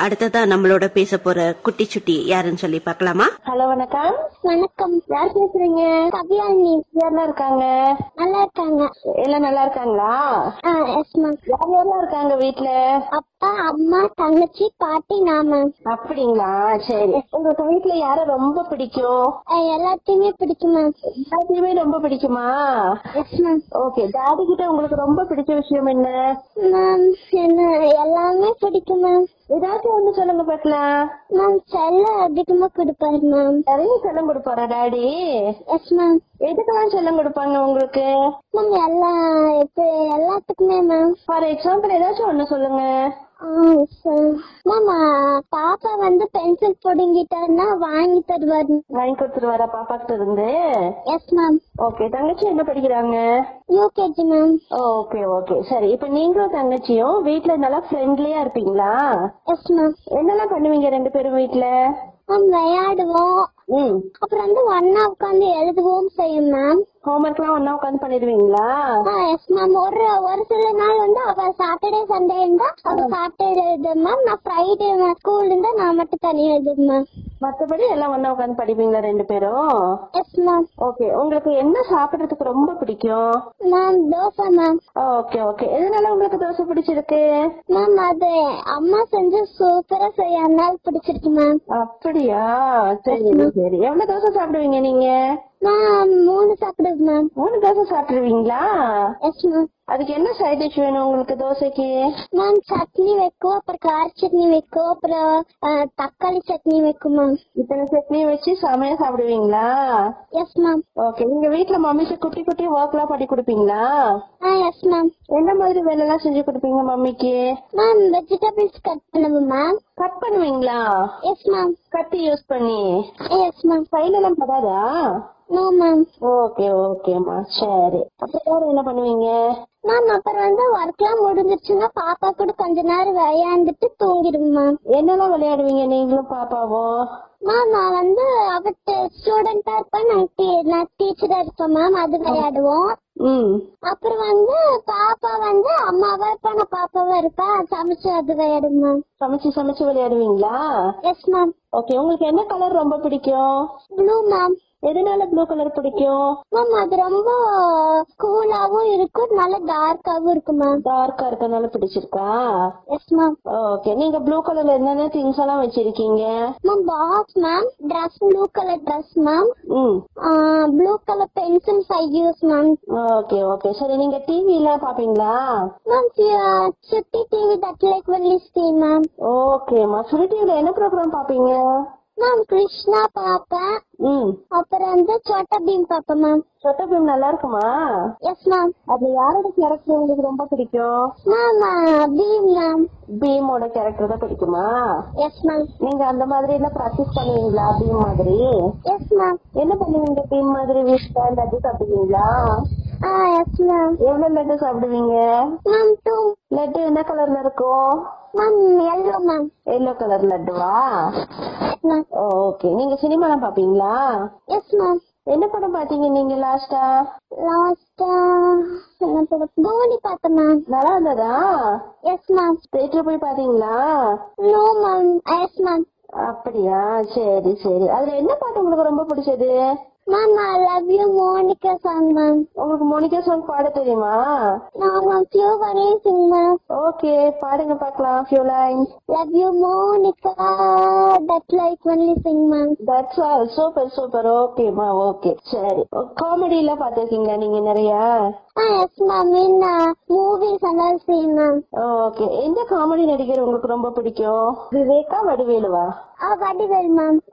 அடுத்ததா நம்மளோட பேச போற குட்டி சுட்டி யாருன்னு சொல்லி பார்க்கலாமா ஹலோ வணக்கம் வணக்கம் யார் பேசுறீங்க கவியாலினி யாரெல்லாம் இருக்காங்க நல்லா இருக்காங்க எல்லாம் நல்லா இருக்காங்களா எஸ் மேம் யார் யாரெல்லாம் இருக்காங்க வீட்ல அப்பா அம்மா தங்கச்சி பாட்டி நான் மேம் அப்படிங்களா சரி உங்களுக்கு வீட்ல யார ரொம்ப பிடிக்கும் எல்லாத்தையுமே பிடிக்கும் மேம் எல்லாத்தையுமே ரொம்ப பிடிக்குமா எஸ் மேம் ஓகே டாடி கிட்ட உங்களுக்கு ரொம்ப பிடிச்ச விஷயம் என்ன மேம் என்ன எல்லாமே பிடிக்கும் மேம் ஏதாச்சும் ஒண்ணு சொல்லுங்க பாக்கலாம் மேம் செல்ல அதிகமா கொடுப்பாரு மேம் நிறைய செல்லம் கொடுப்பாரா டாடி எஸ் மேம் எதுக்கெல்லாம் செல்லம் கொடுப்பாங்க உங்களுக்கு மேம் எல்லா இப்ப எல்லாத்துக்குமே மேம் ஃபார் எக்ஸாம்பிள் ஏதாச்சும் ஒண்ணு சொல்லுங்க மேம் பாப்பா வந்து பென்சில் பிடுங்கிட்டாருன்னா வாங்கி தருவாரு வாங்கி கொடுத்துருவாரா பாப்பா கிட்ட இருந்து எஸ் மேம் ஓகே தங்கச்சி என்ன படிக்கிறாங்க யூகேஜி மேம் ஓகே ஓகே சரி இப்ப நீங்களும் தங்கச்சியும் வீட்ல நல்லா ஃப்ரெண்ட்லியா இருப்பீங்களா எஸ் மேம் என்னெல்லாம் பண்ணுவீங்க ரெண்டு பேரும் வீட்ல மேம் விளையாடுவோம் ம் அப்புறம் வந்து ஒன்னா உட்காந்து எழுதுவோம் செய்யும் மேம் ஹோம்ஒர்க் எல்லாம் ஒன்னா உட்காந்து பண்ணிடுவீங்களா எஸ் மேம் ஒரு ஒரு சில நாள் வந்து அவ சாட்டர்டே சண்டே இருந்தா அவ சாட்டர்டே எழுது மேம் நான் ஃப்ரைடே ஸ்கூல் இருந்தா நான் மட்டும் தனியா எழுது மேம் மத்தபடி எல்லாம் ஒன்னா உட்காந்து படிப்பீங்களா ரெண்டு பேரும் எஸ் மேம் ஓகே உங்களுக்கு என்ன சாப்பிடுறதுக்கு ரொம்ப பிடிக்கும் ma'am dosa ma'am okay okay எதனால உங்களுக்கு தோசை பிடிச்சிருக்கு மேம் அது அம்மா செஞ்சு சூப்பரா செய்ய அதனால பிடிச்சிருக்கு மேம் அப்படியா சரி சரி எவ்வளவு தோசை சாப்பிடுவீங்க நீங்க மேம் மூணு சாப்பிடுது மேம் மூணு தோசை சாப்பிடுவீங்களா எஸ் மேம் அதுக்கு என்ன சைட் டிஷ் வேணும் உங்களுக்கு தோசைக்கு மேம் சட்னி வைக்கும் அப்புறம் கார சட்னி வைக்கும் அப்புறம் அஹ், தக்காளி சட்னி வைக்கும் மேம் இத்தனை சட்னி வச்சு செமையா சாப்பிடுவீங்களா எஸ் மேம் ஓகே நீங்க வீட்ல மம்மிக்கு குட்டி குட்டி ஒர்க் எல்லாம் பண்ணி கொடுப்பீங்களா ஆ எஸ் மேம் எந்த மாதிரி வேலை எல்லாம் செஞ்சு கொடுப்பீங்க மம்மிக்கு மேம் வெஜிடபிள்ஸ் கட் பண்ணுவோம் மேம் கட் பண்ணுவீங்களா எஸ் மேம் கத்தி யூஸ் பண்ணி எஸ் மேம் கையில எல்லாம் படாதா நோ மேம் ஓகே ஓகேம்மா சரி அப்புறம் வேற என்ன பண்ணுவீங்க மேம் அப்புறம் வந்து ஒர்க்லாம் முடிஞ்சிருச்சுன்னா பாப்பா கூட கொஞ்ச நேரம் விளையாண்டுட்டு தூங்கிடுவோம் மேம் என்னெல்லாம் விளையாடுவீங்க நீங்களும் பாப்பாவும் மேம் நான் வந்து அவட்ட ஸ்டூடெண்டா இருப்பேன் நான் டீ- நான் டீச்சரா இருப்பேன் மேம் அது விளையாடுவோம் ம் அப்புறம் வந்து பாப்பா வந்து அம்மாவா இருப்பா நான் பாப்பாவா இருப்பா சமைச்சு அது விளையாடுவோம் மேம் சமைச்சு சமைச்சு விளையாடுவீங்களா எஸ் மேம் ஓகே உங்களுக்கு என்ன கலர் ரொம்ப பிடிக்கும் ப்ளூ மேம் எதனால ப்ளூ கலர் பிடிக்கும் மேம் அது ரொம்ப கூலாவும் இருக்கும் நல்ல டார்க்காவும் இருக்கும் மேம் டார்க்கா இருக்கனால பிடிச்சிருக்கா எஸ் மேம் ஓகே நீங்க ப்ளூ கலர்ல என்னென்ன திங்ஸ் எல்லாம் வச்சிருக்கீங்க ma'am box ma'am dress blue colour dress ma'am hmm blue colour pencils I use ma'am okay okay சரி நீங்க டிவி எல்லாம் பாப்பீங்களா ma'am Chutti TV that like only steam ma'am ஓகேம்மா சுடி டிவில என்ன ப்ரோக்ராம் பாப்பீங்க மேம் கிருஷ்ணா பாப்பேன் ம் அப்புறம் வந்து சோட்டா பீம் பாப்பேன் மேம் சொட்ட பீம் நல்லா இருக்குமா எஸ் மேம் அதுல யாரோட கேரக்டர் உங்களுக்கு ரொம்ப பிடிக்கும் மேம் பீம் மேம் பீமோட கேரக்டர் தான் பிடிக்குமா எஸ் மேம் நீங்க அந்த மாதிரி எல்லாம் ப்ராக்டிஸ் பண்ணுவீங்களா பீம் மாதிரி எஸ் மேம் என்ன பண்ணுவீங்க பீம் மாதிரி வீட்டுல லட்டு சாப்பிடுவீங்களா ஆ எஸ் மேம் எவ்வளவு லட்டு சாப்பிடுவீங்க மேம் டூ லட்டு என்ன கலர்ல இருக்கும் ma'am yellow ma'am yellow colour லட்டுவா எஸ் மேம் ஓகே நீங்க சினிமாலாம் பாப்பீங்களா எஸ் மேம் என்ன படம் பாத்தீங்க நீங்க லாஸ்டா லாஸ்டா என்ன படம் தோனி பார்த்தேன் மேம் நல்லா இருந்ததா எஸ் மேம் தேட்டர் போய் பாத்தீங்களா நோ மேம் எஸ் மேம் அப்படியா சரி சரி அதுல என்ன பாட்டு உங்களுக்கு ரொம்ப பிடிச்சது ma'am I love you Monica song ma'am உங்களுக்கு மோனிகா சாங் பாட தெரியுமா நான் மேம் ஃபியூ வரையும் சிங் மேம் ஓகே பாடுங்க பார்க்கலாம் few lines love you Monica that like only sing ma'am that's all super super ஓகேமா ஓகே சரி காமெடி எல்லாம் பாத்திருக்கீங்களா நீங்க நிறைய ah yes ma'am in movies எல்லாம் சீன் மேம் ஓகே எந்த காமெடி நடிகர் உங்களுக்கு ரொம்ப பிடிக்கும் விவேகா வடிவேலுவா ஆ வடிவேல் மேம்